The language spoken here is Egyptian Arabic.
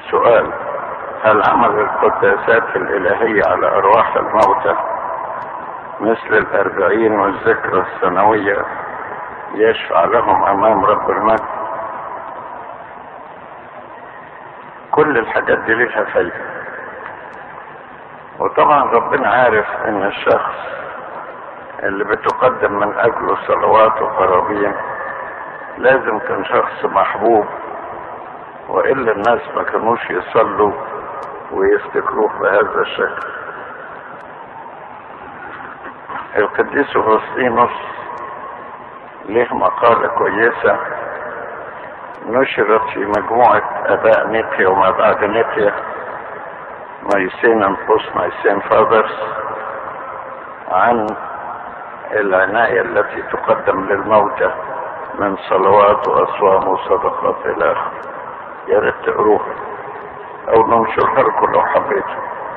سؤال هل عمل القداسات الإلهية على أرواح الموتى مثل الأربعين والذكرى السنوية يشفع لهم أمام رب المجد كل الحاجات دي ليها فايدة وطبعا ربنا عارف ان الشخص اللي بتقدم من اجله صلوات وقرابين لازم كان شخص محبوب والا الناس ما كانوش يصلوا ويفتكروه بهذا الشكل القديس اغسطينوس له مقالة كويسة نشرت في مجموعة اباء نيكيا وما بعد نيكيا نايسين انفس نايسين فادرز عن العناية التي تقدم للموتى من صلوات واصوام وصدقات الى اخره يا ريت تقروها او ننشرها لكم لو حبيتوا